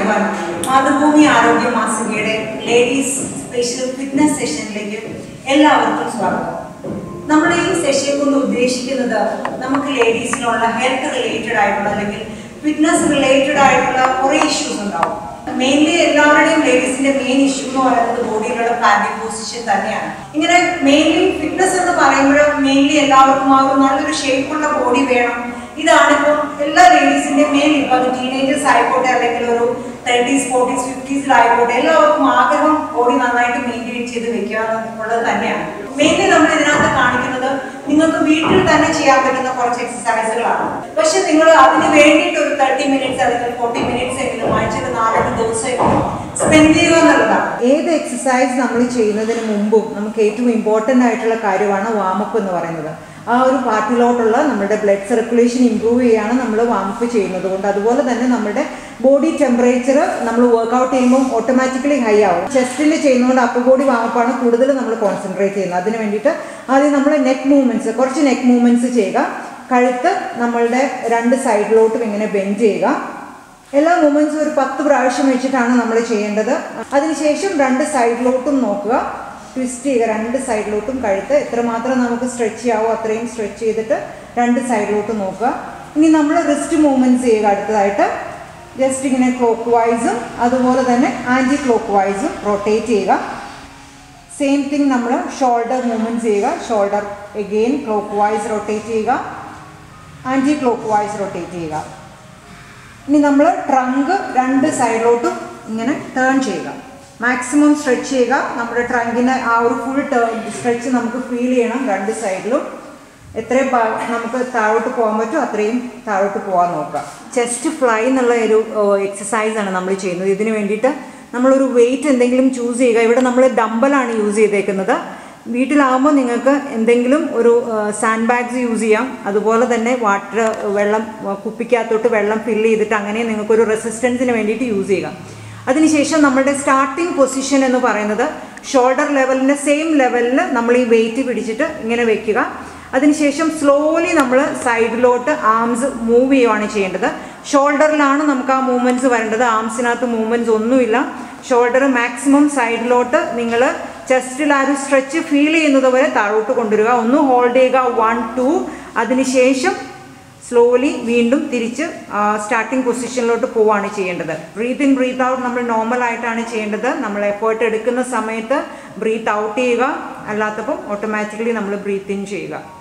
one Mathrubhumi ആരോഗ്യ മാസികയുടെ ladies special fitness സെഷനിലേക്ക് എല്ലാവർക്കും സ്വാഗതം നമ്മൾ ഈ സെഷൻ കൊണ്ട് ഉദ്ദേശിക്കുന്നത് നമുക്ക് ലേഡീസിനുള്ള ഹെൽത്ത് റിലേറ്റഡ് ആയിട്ടുള്ള അല്ലെങ്കിൽ ഫിറ്റ്നസ് റിലേറ്റഡ് ആയിട്ടുള്ള കുറേ ഇഷ്യൂസ് ഉണ്ടാവും മെയിൻലി എല്ലാവരുടെയും ലേഡീസിന്റെ മെയിൻ ഇഷ്യൂ എന്ന് പറയുന്നത് ബോഡിയിലുള്ള ഫാറ്റി പൊസിഷൻ തന്നെയാണ് ഇങ്ങനെ മെയിൻലി ഫിറ്റ്നസ് എന്ന് പറയുമ്പോൾ മെയിൻലി എല്ലാവർക്കും ആ ഒരു നല്ലൊരു ഷേപ്പുള്ള ബോഡി വേണം ഇതാണ് ഇപ്പോൾ എല്ലാ ലേഡീസിന്റെ മെയിൻ ഇപ്പൊ അത് ടീനേജേഴ്സ് ആയിക്കോട്ടെ അല്ലെങ്കിൽ ഒരു തേർട്ടീസ് ഫോർട്ടീസ് ഫിഫ്റ്റീസിലായിക്കോട്ടെ എല്ലാവർക്കും ആഗ്രഹം ബോഡി നന്നായിട്ട് മെയിൻറ്റെയിൻ ചെയ്ത് വെക്കുക എന്നുള്ളത് തന്നെയാണ് മെയിൻലി നമ്മൾ ഇതിനകത്ത് കാണിക്കുന്നത് നിങ്ങൾക്ക് വീട്ടിൽ തന്നെ ചെയ്യാൻ പറ്റുന്ന കുറച്ച് എക്സസൈസുകളാണ് പക്ഷെ നിങ്ങൾ അതിന് വേണ്ടിയിട്ട് ഒരു തേർട്ടി മിനിറ്റ്സ് അല്ലെങ്കിൽ ഫോർട്ടി മിനിറ്റ്സ് എങ്കിലും ആഴ്ചയിൽ നാലഞ്ച് ദിവസമെങ്കിലും സ്പെൻഡ് ചെയ്യുക എന്നുള്ളതാണ് ഏത് എക്സസൈസ് നമ്മൾ ചെയ്യുന്നതിന് മുമ്പും നമുക്ക് ഏറ്റവും ഇമ്പോർട്ടൻ്റ് ആയിട്ടുള്ള കാര്യമാണ് വാമപ്പ് എന്ന് പറയുന്നത് ആ ഒരു പാർട്ടിലോട്ടുള്ള നമ്മുടെ ബ്ലഡ് സർക്കുലേഷൻ ഇമ്പ്രൂവ് ചെയ്യാണ് നമ്മൾ വാമപ്പ് ചെയ്യുന്നത് കൊണ്ട് അതുപോലെ തന്നെ നമ്മുടെ ബോഡി ടെമ്പറേച്ചർ നമ്മൾ വർക്കൗട്ട് ചെയ്യുമ്പോൾ ഓട്ടോമാറ്റിക്കലി ഹൈ ആവും ചെസ്റ്റിൽ ചെയ്യുന്നതുകൊണ്ട് അപ്പർ ബോഡി വാമപ്പാണ് കൂടുതൽ നമ്മൾ കോൺസെൻട്രേറ്റ് ചെയ്യുന്നത് അതിന് വേണ്ടിയിട്ട് ആദ്യം നമ്മൾ നെക്ക് മൂവ്മെൻറ്റ്സ് കുറച്ച് നെക്ക് മൂവ്മെൻറ്റ്സ് ചെയ്യുക കഴുത്ത് നമ്മളുടെ രണ്ട് സൈഡിലോട്ടും ഇങ്ങനെ ബെൻഡ് ചെയ്യുക എല്ലാ മൂമെന്റ്സും ഒരു പത്ത് പ്രാവശ്യം വെച്ചിട്ടാണ് നമ്മൾ ചെയ്യേണ്ടത് അതിനുശേഷം രണ്ട് സൈഡിലോട്ടും നോക്കുക ട്വിസ്റ്റ് ചെയ്യുക രണ്ട് സൈഡിലോട്ടും കഴുത്ത് എത്രമാത്രം നമുക്ക് സ്ട്രെച്ച് ചെയ്യാവോ അത്രയും സ്ട്രെച്ച് ചെയ്തിട്ട് രണ്ട് സൈഡിലോട്ടും നോക്കുക ഇനി നമ്മൾ റിസ്റ്റ് മൂവ്മെൻറ്റ്സ് ചെയ്യുക അടുത്തതായിട്ട് ജസ്റ്റ് ഇങ്ങനെ ക്ലോക്ക് വൈസും അതുപോലെ തന്നെ ആൻറ്റി ക്ലോക്ക് വൈസും റൊട്ടേറ്റ് ചെയ്യുക സെയിം തിങ് നമ്മൾ ഷോൾഡർ മൂവ്മെൻറ്റ്സ് ചെയ്യുക shoulder again clock vice rotate ചെയ്യുക ആൻറ്റി ക്ലോക്ക് വൈസ് റൊട്ടേറ്റ് ചെയ്യുക ഇനി നമ്മൾ ട്രങ്ക് രണ്ട് സൈഡിലോട്ടും ഇങ്ങനെ ടേൺ ചെയ്യുക മാക്സിമം സ്ട്രെച്ച് ചെയ്യുക നമ്മുടെ ട്രങ്കിന് ആ ഒരു ഫുൾ ടേൺ സ്ട്രെച്ച് നമുക്ക് ഫീൽ ചെയ്യണം രണ്ട് സൈഡിലും എത്രയും ഭാ- നമുക്ക് താഴോട്ട് പോകാൻ പറ്റുമോ അത്രയും താഴോട്ട് പോകാൻ നോക്കുക ചെസ്റ്റ് ഫ്ലൈ എന്നുള്ള ഒരു എക്സസൈസ് ആണ് നമ്മൾ ചെയ്യുന്നത് ഇതിന് വേണ്ടിയിട്ട് നമ്മളൊരു വെയിറ്റ് എന്തെങ്കിലും ചൂസ് ചെയ്യുക ഇവിടെ നമ്മൾ ഡമ്പലാണ് യൂസ് ചെയ്തേക്കുന്നത് വീട്ടിലാകുമ്പോൾ നിങ്ങൾക്ക് എന്തെങ്കിലും ഒരു സാൻഡ് ബാഗ്സ് യൂസ് ചെയ്യാം അതുപോലെ തന്നെ വാട്ടർ വെള്ളം ആ, കുപ്പിക്കകത്തോട്ട് വെള്ളം ഫില്ല് ചെയ്തിട്ട് അങ്ങനെ നിങ്ങൾക്കൊരു റെസിസ്റ്റൻസിന് വേണ്ടിയിട്ട് യൂസ് ചെയ്യുക അതിനുശേഷം നമ്മളുടെ സ്റ്റാർട്ടിംഗ് പൊസിഷൻ എന്ന് പറയുന്നത് ഷോൾഡർ ലെവലിൻ്റെ സെയിം ലെവലിൽ നമ്മൾ ഈ വെയിറ്റ് പിടിച്ചിട്ട് ഇങ്ങനെ വെക്കുക അതിനുശേഷം സ്ലോലി നമ്മൾ സൈഡിലോട്ട് ആംസ് മൂവ് ചെയ്യുവാണ് ചെയ്യേണ്ടത് ഷോൾഡറിലാണ് നമുക്ക് ആ മൂവ്മെൻറ്റ്സ് വരേണ്ടത് ആംസിനകത്ത് മൂവ്മെൻറ്റ്സ് ഒന്നുമില്ല ഷോൾഡർ മാക്സിമം സൈഡിലോട്ട് നിങ്ങൾ ചെസ്റ്റിൽ ആ ഒരു സ്ട്രെച്ച് ഫീൽ ചെയ്യുന്നത് വരെ താഴോട്ട് കൊണ്ടുവരിക ഒന്ന് ഹോൾഡ് ചെയ്യുക വൺ ടു അതിനുശേഷം സ്ലോലി വീണ്ടും തിരിച്ച് സ്റ്റാർട്ടിംഗ് പൊസിഷനിലോട്ട് പോവുകയാണ് ചെയ്യേണ്ടത് ബ്രീത്ത് ഇൻ ബ്രീത്ത് ഔട്ട് നമ്മൾ നോർമൽ ആയിട്ടാണ് ചെയ്യേണ്ടത് നമ്മൾ എഫേർട്ട് എടുക്കുന്ന സമയത്ത് ബ്രീത്ത് ഔട്ട് ചെയ്യുക അല്ലാത്തപ്പം ഓട്ടോമാറ്റിക്കലി നമ്മൾ ബ്രീത്ത് ഇൻ ചെയ്യുക